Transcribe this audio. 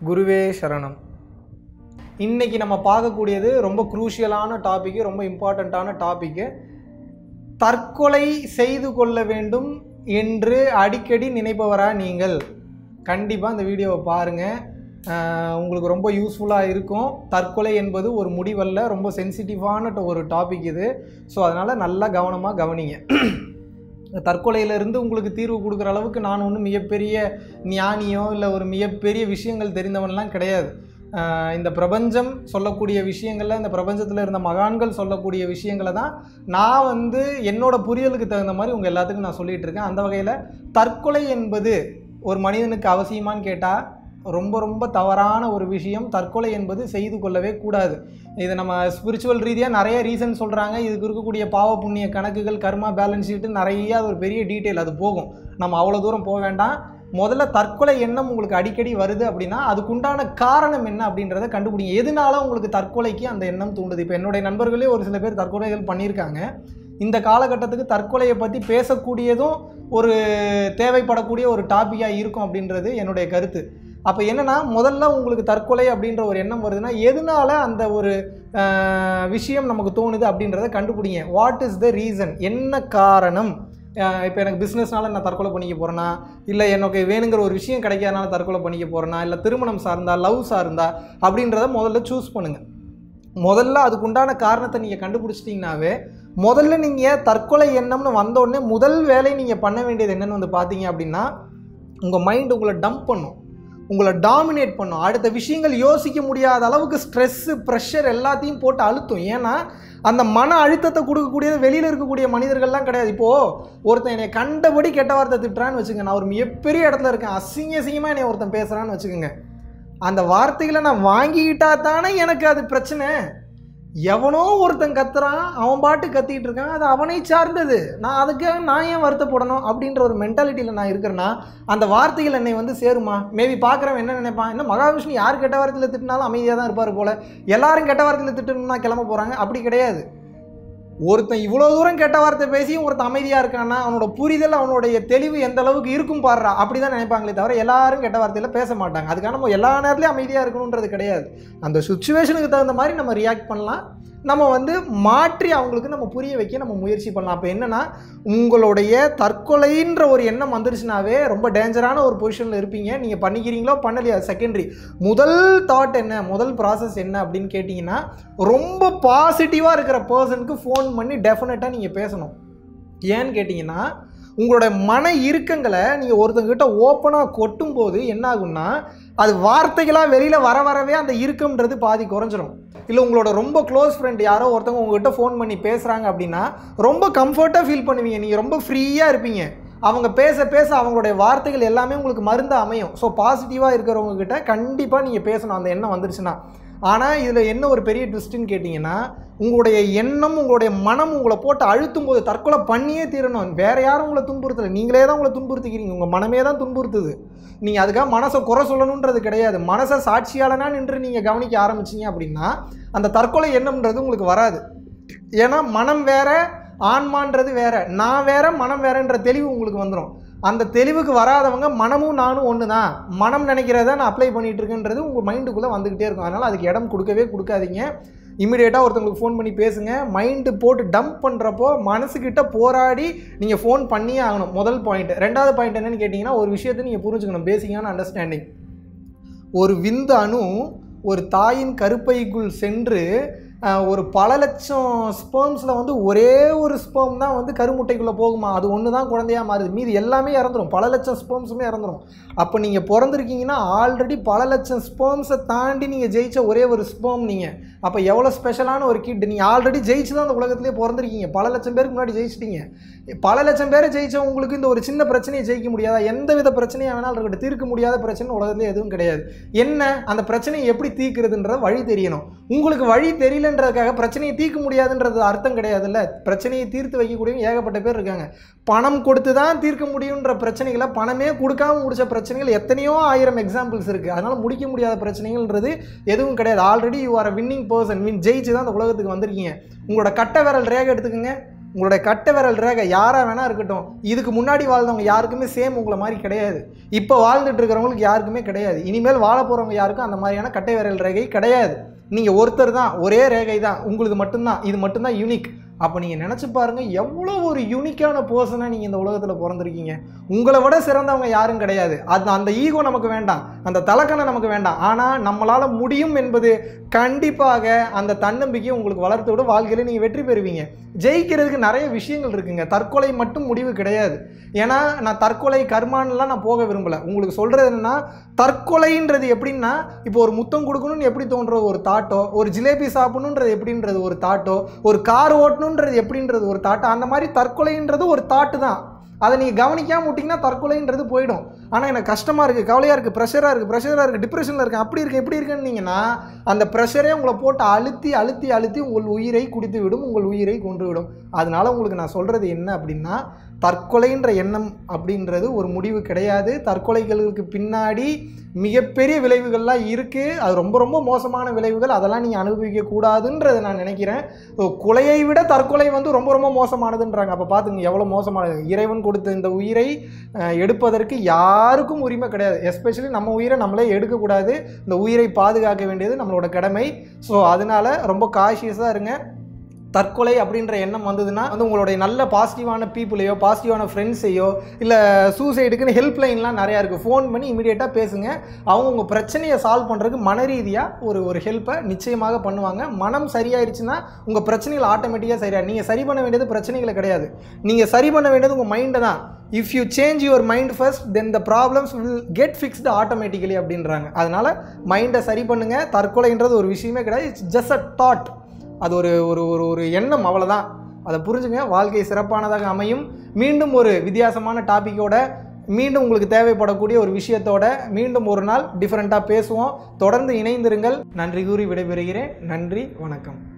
குருவே சரணம் இன்னைக்கு நம்ம பார்க்கக்கூடியது ரொம்ப குரூஷியலான டாபிக்கு ரொம்ப இம்பார்ட்டண்ட்டான டாபிக்கு தற்கொலை செய்து கொள்ள வேண்டும் என்று அடிக்கடி நினைப்பவரா நீங்கள் கண்டிப்பாக இந்த வீடியோவை பாருங்கள் உங்களுக்கு ரொம்ப யூஸ்ஃபுல்லாக இருக்கும் தற்கொலை என்பது ஒரு முடிவல்ல ரொம்ப சென்சிட்டிவான ஒரு டாபிக் இது ஸோ அதனால் நல்லா கவனமாக கவனிங்க தற்கொலையிலிருந்து உங்களுக்கு தீர்வு கொடுக்குற அளவுக்கு நான் ஒன்றும் மிகப்பெரிய ஞானியோ இல்லை ஒரு மிகப்பெரிய விஷயங்கள் தெரிந்தவன்லாம் கிடையாது ஆஹ் இந்த பிரபஞ்சம் சொல்லக்கூடிய விஷயங்களில் இந்த பிரபஞ்சத்தில் இருந்த மகான்கள் சொல்லக்கூடிய விஷயங்களை தான் நான் வந்து என்னோட புரியலுக்கு தகுந்த மாதிரி உங்கள் எல்லாத்துக்கும் நான் சொல்லிகிட்டு இருக்கேன் அந்த வகையில் தற்கொலை என்பது ஒரு மனிதனுக்கு அவசியமான்னு கேட்டால் ரொம்ப ரொம்ப தவறான ஒரு விஷயம் தற்கொலை என்பது செய்து கொள்ளவே கூடாது இது நம்ம ஸ்பிரிச்சுவல் ரீதியாக நிறைய ரீசன் சொல்கிறாங்க இதுக்கு இருக்கக்கூடிய பாவ புண்ணிய கணக்குகள் கர்மா பேலன்ஸ் ஷீட்டு நிறைய அது ஒரு பெரிய டீட்டெயில் அது போகும் நம்ம அவ்வளோ தூரம் போக வேண்டாம் முதல்ல தற்கொலை எண்ணம் உங்களுக்கு அடிக்கடி வருது அப்படின்னா அதுக்குண்டான காரணம் என்ன அப்படின்றத கண்டுபிடிங்க எதனால உங்களுக்கு தற்கொலைக்கு அந்த எண்ணம் தூண்டுது இப்போ என்னுடைய நண்பர்களே ஒரு சில பேர் தற்கொலைகள் பண்ணியிருக்காங்க இந்த காலகட்டத்துக்கு தற்கொலையை பற்றி பேசக்கூடியதும் ஒரு தேவைப்படக்கூடிய ஒரு டாப்பிக்காக இருக்கும் அப்படின்றது என்னுடைய கருத்து அப்போ என்னன்னா முதல்ல உங்களுக்கு தற்கொலை அப்படின்ற ஒரு எண்ணம் வருதுன்னா எதனால அந்த ஒரு ஆஹ், விஷயம் நமக்கு தோணுது அப்படின்றத கண்டுபிடிங்க வாட் இஸ் த ரீசன் என்ன காரணம் இப்போ எனக்கு பிஸ்னஸ்னால நான் தற்கொலை பண்ணிக்க போகிறேன்னா இல்லை எனக்கு வேணுங்கிற ஒரு விஷயம் கிடைக்காதனால தற்கொலை பண்ணிக்க போகிறேன்னா இல்லை திருமணம் சார்ந்தா லவ் சார்ந்தா அப்படின்றத முதல்ல சூஸ் பண்ணுங்கள் முதல்ல அதுக்குண்டான காரணத்தை நீங்கள் கண்டுபிடிச்சிட்டிங்கனாவே முதல்ல நீங்கள் தற்கொலை எண்ணம்னு வந்த உடனே முதல் வேலை நீங்கள் பண்ண வேண்டியது என்னன்னு வந்து பார்த்தீங்க அப்படின்னா உங்கள் மைண்ட் உங்களை டம்ப் பண்ணும் உங்களை டாமினேட் பண்ணும் அடுத்த விஷயங்கள் யோசிக்க முடியாத அளவுக்கு ஸ்ட்ரெஸ்ஸு ப்ரெஷர் எல்லாத்தையும் போட்டு அழுத்தும் ஏன்னா அந்த மன அழுத்தத்தை கொடுக்கக்கூடியது வெளியில் இருக்கக்கூடிய மனிதர்கள்லாம் கிடையாது இப்போது ஒருத்தன் என்னை கண்டபடி கெட்ட வார்த்தை திட்டுறான்னு வச்சுக்கோங்க நான் ஒரு மிகப்பெரிய இடத்துல இருக்கேன் அசிங்க அசிங்கமாக என்னை ஒருத்தன் பேசுகிறான்னு வச்சுக்கோங்க அந்த வார்த்தைகளை நான் வாங்கிக்கிட்டா தானே எனக்கு அது பிரச்சனை எவனோ ஒருத்தன் கத்துறான் அவன் பாட்டு கத்திட்டு இருக்கான் அது அவனை சார்ந்தது நான் அதுக்காக நான் ஏன் வருத்தப்படணும் அப்படின்ற ஒரு மென்டாலிட்டியில் நான் இருக்கிறேன்னா அந்த வார்த்தைகள் என்னை வந்து சேருமா மேபி பார்க்குறவன் என்ன நினைப்பான் என்ன மகாவிஷ்ணு யார் கெட்ட வார்த்தையில் திட்டினாலும் அமைதியாக தான் இருப்பார் போல எல்லாரும் கெட்ட வார்த்தையில் திட்டணும்னா கிளம்ப போகிறாங்க அப்படி கிடையாது ஒருத்தன் இவ்வளோ தூரம் கெட்ட வார்த்தை பேசியும் ஒருத்தன் அமைதியாக இருக்கான்னா அவனோட புரிதல் அவனுடைய தெளிவு எந்த அளவுக்கு இருக்கும் பாடுறா அப்படி தான் நினைப்பாங்களே தவிர எல்லாரும் கெட்ட வார்த்தையில் பேச மாட்டாங்க அதுக்காக நம்ம எல்லா நேரத்துலையும் அமைதியாக இருக்கணுன்றது கிடையாது அந்த சுச்சுவேஷனுக்கு தகுந்த மாதிரி நம்ம ரியாக்ட் பண்ணலாம் நம்ம வந்து மாற்றி அவங்களுக்கு நம்ம புரிய வைக்க நம்ம முயற்சி பண்ணலாம் அப்போ என்னென்னா உங்களுடைய தற்கொலைன்ற ஒரு எண்ணம் வந்துருச்சுனாவே ரொம்ப டேஞ்சரான ஒரு பொசிஷனில் இருப்பீங்க நீங்கள் பண்ணிக்கிறீங்களோ பண்ணலையா செகண்டரி முதல் தாட் என்ன முதல் ப்ராசஸ் என்ன அப்படின்னு கேட்டிங்கன்னா ரொம்ப பாசிட்டிவாக இருக்கிற பர்சனுக்கு ஃபோன் பண்ணி டெஃபினட்டாக நீங்கள் பேசணும் ஏன்னு கேட்டிங்கன்னா உங்களோட மன இறுக்கங்களை நீங்கள் ஒருத்தங்கிட்ட ஓப்பனாக கொட்டும் போது என்ன ஆகும்னா அது வார்த்தைகளாக வெளியில் வர வரவே அந்த இறுக்கம்ன்றது பாதி குறைஞ்சிரும் இல்லை உங்களோட ரொம்ப க்ளோஸ் ஃப்ரெண்ட் யாரோ ஒருத்தவங்க உங்ககிட்ட ஃபோன் பண்ணி பேசுகிறாங்க அப்படின்னா ரொம்ப கம்ஃபர்ட்டாக ஃபீல் பண்ணுவீங்க நீங்கள் ரொம்ப ஃப்ரீயாக இருப்பீங்க அவங்க பேச பேச அவங்களுடைய வார்த்தைகள் எல்லாமே உங்களுக்கு மருந்து அமையும் ஸோ பாசிட்டிவாக இருக்கிறவங்க கிட்ட கண்டிப்பாக நீங்கள் பேசணும் அந்த எண்ணம் வந்துருச்சுன்னா ஆனால் இதில் என்ன ஒரு பெரிய ட்விஸ்ட்டுன்னு கேட்டிங்கன்னா உங்களுடைய எண்ணம் உங்களுடைய மனம் உங்களை போட்டு அழுத்தும் போது தற்கொலை பண்ணியே தீரணும் வேற யாரும் உங்களை துன்புறுத்தலை நீங்களே தான் உங்களை துன்புறுத்திக்கிறீங்க உங்கள் மனமே தான் துன்புறுத்துது நீங்கள் அதுக்காக மனசை குறை சொல்லணுன்றது கிடையாது மனசை சாட்சியாளனா நின்று நீங்கள் கவனிக்க ஆரம்பிச்சீங்க அப்படின்னா அந்த தற்கொலை எண்ணம்ன்றது உங்களுக்கு வராது ஏன்னா மனம் வேற ஆன்மான்றது வேற நான் வேற மனம் வேறன்ற தெளிவு உங்களுக்கு வந்துடும் அந்த தெளிவுக்கு வராதவங்க மனமும் நானும் ஒன்று தான் மனம் நினைக்கிறத நான் அப்ளை பண்ணிட்டு இருக்கேன்றது உங்கள் மைண்டுக்குள்ளே வந்துக்கிட்டே இருக்கும் அதனால் அதுக்கு இடம் கொடுக்கவே கொடுக்காதீங்க இமீடியட்டாக ஒருத்தவங்களுக்கு ஃபோன் பண்ணி பேசுங்க மைண்டு போட்டு டம்ப் பண்ணுறப்போ மனசுக்கிட்ட போராடி நீங்கள் ஃபோன் பண்ணியே ஆகணும் முதல் பாயிண்ட் ரெண்டாவது பாயிண்ட் என்னன்னு கேட்டிங்கன்னா ஒரு விஷயத்தை நீங்கள் புரிஞ்சுக்கணும் பேசிக்கான அண்டர்ஸ்டாண்டிங் ஒரு விந்து அணு ஒரு தாயின் கருப்பைக்குள் சென்று அஹ், ஒரு பல லட்சம் ஸ்பேம்ஸில் வந்து ஒரே ஒரு ஸ்பேம் தான் வந்து கருமுட்டைக்குள்ளே போகுமா அது ஒன்று தான் குழந்தையா மாறுது மீதி எல்லாமே இறந்துரும் பல லட்சம் ஸ்பேம்ஸுமே இறந்துரும் அப்போ நீங்கள் பிறந்திருக்கீங்கன்னா ஆல்ரெடி பல லட்சம் ஸ்பேம்ஸை தாண்டி நீங்கள் ஜெயிச்ச ஒரே ஒரு ஸ்பேம் நீங்கள் அப்போ எவ்வளோ ஸ்பெஷலான ஒரு கிட் நீங்கள் ஆல்ரெடி ஜெயிச்சு தான் அந்த உலகத்திலே பிறந்திருக்கீங்க பல லட்சம் பேருக்கு முன்னாடி ஜெயிச்சிட்டீங்க பல லட்சம் பேரை ஜெயிச்ச உங்களுக்கு இந்த ஒரு சின்ன பிரச்சனையை ஜெயிக்க முடியாதா எந்த வித பிரச்சனையாக வேணாலும் இருக்கட்டும் தீர்க்க முடியாத பிரச்சனை உலகத்துல எதுவும் கிடையாது என்ன அந்த பிரச்சனையை எப்படி தீர்க்கிறதுன்ற வழி தெரியணும் உங்களுக்கு வழி தெரியலன்றதுக்காக பிரச்சனையை தீர்க்க முடியாதுன்றது அர்த்தம் கிடையாதுல்ல பிரச்சனையை தீர்த்து வைக்கக்கூடியவங்க ஏகப்பட்ட பேர் இருக்காங்க பணம் கொடுத்து தான் தீர்க்க முடியுன்ற பிரச்சனைகளை பணமே கொடுக்காம முடிச்ச பிரச்சனைகள் எத்தனையோ ஆயிரம் எக்ஸாம்பிள்ஸ் இருக்குது அதனால் முடிக்க முடியாத பிரச்சனைகள்ன்றது எதுவும் கிடையாது already you are winning person win ஜெயிச்சு தான் அந்த உலகத்துக்கு வந்திருக்கீங்க உங்களோட கட்ட விரல் ரேகை எடுத்துக்கோங்க உங்களுடைய கட்டை விரல் ரேகை யாராக வேணா இருக்கட்டும் இதுக்கு முன்னாடி வாழ்ந்தவங்க யாருக்குமே சேம் உங்களை மாதிரி கிடையாது இப்போ வாழ்ந்துட்டு இருக்கிறவங்களுக்கு யாருக்குமே கிடையாது இனிமேல் வாழ போகிறவங்க யாருக்கும் அந்த மாதிரியான கட்டை விரல் ரேகை கிடையாது நீங்கள் ஒருத்தர் தான் ஒரே ரேகை தான் உங்களுக்கு மட்டும்தான் இது மட்டும்தான் யூனிக் அப்போ நீங்கள் நினச்சி பாருங்கள் எவ்வளோ ஒரு யூனிக்கான பர்சனாக நீங்கள் இந்த உலகத்தில் பிறந்திருக்கீங்க உங்களை விட சிறந்தவங்க யாரும் கிடையாது அது அந்த ஈகோ நமக்கு வேண்டாம் அந்த தலக்கணம் நமக்கு வேண்டாம் ஆனால் நம்மளால் முடியும் என்பது கண்டிப்பாக அந்த தன்னம்பிக்கையை உங்களுக்கு வளர்த்து விட வாழ்க்கையில் நீங்கள் வெற்றி பெறுவீங்க ஜெயிக்கிறதுக்கு நிறைய விஷயங்கள் இருக்குங்க தற்கொலை மட்டும் முடிவு கிடையாது ஏன்னா நான் தற்கொலை கர்மான்லாம் நான் போக விரும்பலை உங்களுக்கு சொல்கிறது என்னன்னா தற்கொலைன்றது எப்படின்னா இப்போ ஒரு முத்தம் கொடுக்கணும்னு எப்படி தோன்றது ஒரு தாட்டோ ஒரு ஜிலேபி சாப்பிடணுன்றது எப்படின்றது ஒரு தாட்டோ ஒரு கார் ஓட்டணுன்றது எப்படின்றது ஒரு தாட்டோ அந்த மாதிரி தற்கொலைன்றது ஒரு தாட்டு தான் அதை நீங்கள் கவனிக்காம விட்டிங்கன்னா தற்கொலைன்றது போயிடும் ஆனால் எனக்கு கஷ்டமாக இருக்குது கவலையாக இருக்குது ப்ரெஷராக இருக்குது ப்ரெஷராக இருக்குது டிப்ரெஷனில் இருக்கேன் அப்படி இருக்கு எப்படி இருக்குன்னீங்கன்னா அந்த ப்ரெஷரே உங்களை போட்டு அழுத்தி அழுத்தி அழுத்தி உங்கள் உயிரை குடித்து விடும் உங்கள் உயிரை கொன்று விடும் அதனால உங்களுக்கு நான் சொல்கிறது என்ன அப்படின்னா தற்கொலைன்ற எண்ணம் அப்படின்றது ஒரு முடிவு கிடையாது தற்கொலைகளுக்கு பின்னாடி மிகப்பெரிய விளைவுகள்லாம் இருக்குது அது ரொம்ப ரொம்ப மோசமான விளைவுகள் அதெல்லாம் நீங்கள் அனுபவிக்க கூடாதுன்றதை நான் நினைக்கிறேன் ஸோ கொலையை விட தற்கொலை வந்து ரொம்ப ரொம்ப மோசமானதுன்றாங்க அப்போ பார்த்துங்க எவ்வளோ மோசமானது இறைவன் கொடுத்த இந்த உயிரை அஹ், எடுப்பதற்கு யாருக்கும் உரிமை கிடையாது எஸ்பெஷலி நம்ம உயிரை நம்மளே எடுக்கக்கூடாது இந்த உயிரை பாதுகாக்க வேண்டியது நம்மளோட கடமை ஸோ அதனால ரொம்ப காஷியஸாக இருங்க தற்கொலை அப்படின்ற எண்ணம் வந்ததுன்னா வந்து உங்களுடைய நல்ல பாசிட்டிவான பீப்புளையோ பாசிட்டிவான ஃப்ரெண்ட்ஸையோ இல்லை சூசைடுக்குன்னு ஹெல்ப்லைன்லாம் நிறையா இருக்குது ஃபோன் பண்ணி இமீடியட்டாக பேசுங்க அவங்க உங்கள் பிரச்சனையை சால்வ் பண்ணுறதுக்கு மன ரீதியாக ஒரு ஒரு ஹெல்ப்பை நிச்சயமாக பண்ணுவாங்க மனம் சரியாயிருச்சுன்னா உங்கள் பிரச்சனைகள் ஆட்டோமேட்டிக்காக சரியா நீங்கள் சரி பண்ண வேண்டியது பிரச்சனைகளை கிடையாது நீங்கள் சரி பண்ண வேண்டியது உங்கள் மைண்டை தான் if you change your mind first then the problems will get fixed automatically அப்படின்றாங்க அதனால் மைண்டை சரி பண்ணுங்கள் தற்கொலைன்றது ஒரு விஷயமே கிடையாது இட்ஸ் ஜஸ்ட் அ தாட் அது ஒரு ஒரு ஒரு ஒரு எண்ணம் அவ்வளோதான் அதை புரிஞ்சுங்க வாழ்க்கை சிறப்பானதாக அமையும் மீண்டும் ஒரு வித்தியாசமான டாப்பிக்கோட மீண்டும் உங்களுக்கு தேவைப்படக்கூடிய ஒரு விஷயத்தோட மீண்டும் ஒரு நாள் டிஃப்ரெண்ட்டாக பேசுவோம் தொடர்ந்து இணைந்திருங்கள் நன்றி கூறி விடைபெறுகிறேன் நன்றி வணக்கம்